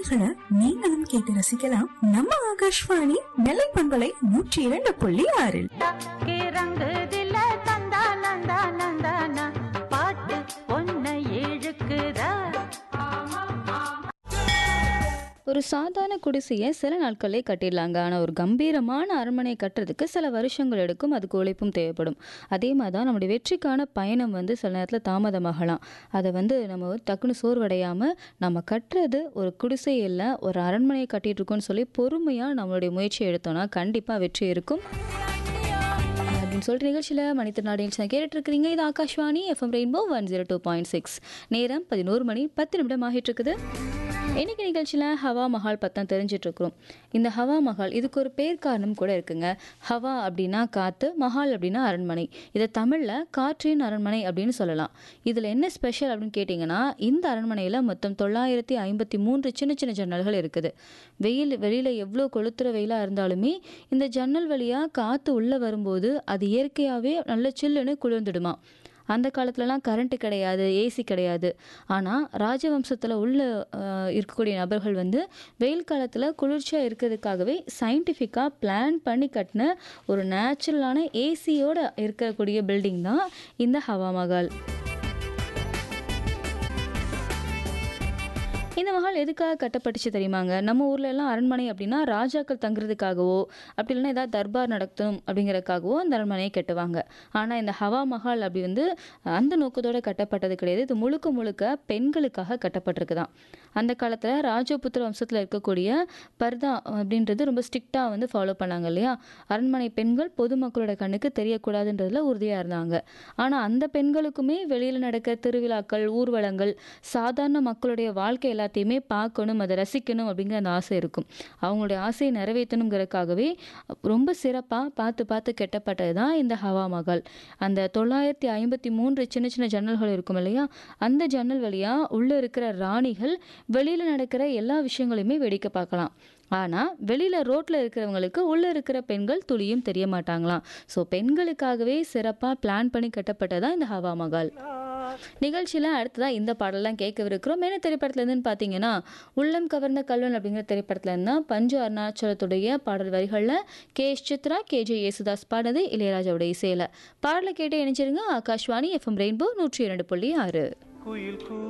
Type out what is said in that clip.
பாடல்களை நீங்களும் கேட்டு ரசிக்கலாம் நம்ம ஆகாஷ்வாணி நெல்லை பண்பலை நூற்றி இரண்டு புள்ளி ஆறில் கிறங்குதில்ல தந்தா நந்தா நந்தானா பாட்டு பொன்னை இழுக்குதா ஒரு சாதாரண குடிசையை சில நாட்களே கட்டிடலாங்க ஆனால் ஒரு கம்பீரமான அரண்மனை கட்டுறதுக்கு சில வருஷங்கள் எடுக்கும் அதுக்கு உழைப்பும் தேவைப்படும் அதே மாதிரி தான் நம்முடைய வெற்றிக்கான பயணம் வந்து சில நேரத்தில் தாமதமாகலாம் அதை வந்து நம்ம வந்து டக்குன்னு சோர்வடையாமல் நம்ம கட்டுறது ஒரு குடிசை இல்லை ஒரு அரண்மனையை கட்டிட்டு இருக்கோம்னு சொல்லி பொறுமையாக நம்மளுடைய முயற்சி எடுத்தோம்னா கண்டிப்பாக வெற்றி இருக்கும் அப்படின்னு சொல்லிட்டு நிகழ்ச்சியில் மணித்திருநாடு நிகழ்ச்சி கேட்டுட்டு இருக்கிறீங்க இது Akashvani FM Rainbow one zero two point six நேரம் பதினோரு மணி பத்து நிமிடம் ஆகிட்டு இருக்குது இன்னைக்கு நிகழ்ச்சியில் ஹவா மஹால் பற்றி தெரிஞ்சிட்டு இருக்கிறோம் இந்த ஹவா மஹால் இதுக்கு ஒரு பேர் காரணம் கூட இருக்குங்க ஹவா அப்படின்னா காற்று மஹால் அப்படின்னா அரண்மனை இதை தமிழில் காற்றின் அரண்மனை அப்படின்னு சொல்லலாம் இதில் என்ன ஸ்பெஷல் அப்படின்னு கேட்டிங்கன்னா இந்த அரண்மனையில் மொத்தம் தொள்ளாயிரத்தி ஐம்பத்தி மூன்று சின்ன சின்ன ஜன்னல்கள் இருக்குது வெயில் வெளியில் எவ்வளோ கொளுத்துற வெயிலாக இருந்தாலுமே இந்த ஜன்னல் வழியாக காற்று உள்ளே வரும்போது அது இயற்கையாகவே நல்ல சில்லுன்னு குளிர்ந்துடுமா அந்த காலத்துலலாம் கரண்ட்டு கிடையாது ஏசி கிடையாது ஆனால் ராஜவம்சத்தில் உள்ள அஹ், இருக்கக்கூடிய நபர்கள் வந்து வெயில் காலத்தில் குளிர்ச்சியாக இருக்கிறதுக்காகவே சயின்டிஃபிக்காக பிளான் பண்ணி கட்டின ஒரு நேச்சுரலான ஏசியோட இருக்கக்கூடிய பில்டிங் தான் இந்த ஹவா மகால் இந்த மஹால் எதுக்காக கட்டப்பட்டுச்சு தெரியுமாங்க நம்ம ஊர்ல எல்லாம் அரண்மனை அப்படின்னா ராஜாக்கள் தங்குறதுக்காகவோ அப்படி இல்லைன்னா ஏதாவது தர்பார் நடத்தணும் அப்படிங்கறதுக்காகவோ அந்த அரண்மனையை கட்டுவாங்க ஆனால் இந்த ஹவா மஹால் அப்படி வந்து அந்த நோக்கத்தோட கட்டப்பட்டது கிடையாது இது முழுக்க முழுக்க பெண்களுக்காக கட்டப்பட்டிருக்குதான் அந்த காலத்தில் ராஜபுத்திர வம்சத்தில் இருக்கக்கூடிய பர்தா அப்படின்றது ரொம்ப ஸ்ட்ரிக்டாக வந்து ஃபாலோ பண்ணாங்க இல்லையா அரண்மனை பெண்கள் பொதுமக்களோட கண்ணுக்கு தெரியக்கூடாதுன்றதுல உறுதியாக இருந்தாங்க ஆனால் அந்த பெண்களுக்குமே வெளியில் நடக்க திருவிழாக்கள் ஊர்வலங்கள் சாதாரண மக்களுடைய வாழ்க்கை எல்லாத்தையுமே பார்க்கணும் அதை ரசிக்கணும் அப்படிங்கிற அந்த ஆசை இருக்கும் அவங்களுடைய ஆசையை நிறைவேற்றணுங்கிறதுக்காகவே ரொம்ப சிறப்பாக பார்த்து பார்த்து கெட்டப்பட்டது தான் இந்த ஹவா மகால் அந்த தொள்ளாயிரத்தி ஐம்பத்தி மூன்று சின்ன சின்ன ஜன்னல்கள் இருக்கும் இல்லையா அந்த ஜன்னல் வழியாக உள்ளே இருக்கிற ராணிகள் வெளியில் நடக்கிற எல்லா விஷயங்களையுமே வேடிக்கை பார்க்கலாம் ஆனால் வெளியில் ரோட்டில் இருக்கிறவங்களுக்கு உள்ளே இருக்கிற பெண்கள் துளியும் தெரிய மாட்டாங்களாம் ஸோ பெண்களுக்காகவே சிறப்பாக பிளான் பண்ணி கட்டப்பட்டதான் இந்த ஹவா மகால் நிகழ்ச்சியில் அடுத்ததாக இந்த பாடலாம் கேட்கவிருக்கிறோம் என்ன திரைப்படத்துலேருந்துன்னு பார்த்தீங்கன்னா உள்ளம் கவர்ந்த கல்வன் அப்படிங்கிற திரைப்படத்துலேருந்து தான் பஞ்சு அருணாச்சலத்துடைய பாடல் வரிகளில் K S Chitra K J Yesudas பாடினது இளையராஜாவோட இசையில் பாடலை கேட்டு இணைச்சிருங்க ஆகாஷ்வாணி எஃப்எம் ரெயின்போ நூற்றி இரண்டு புள்ளி ஆறு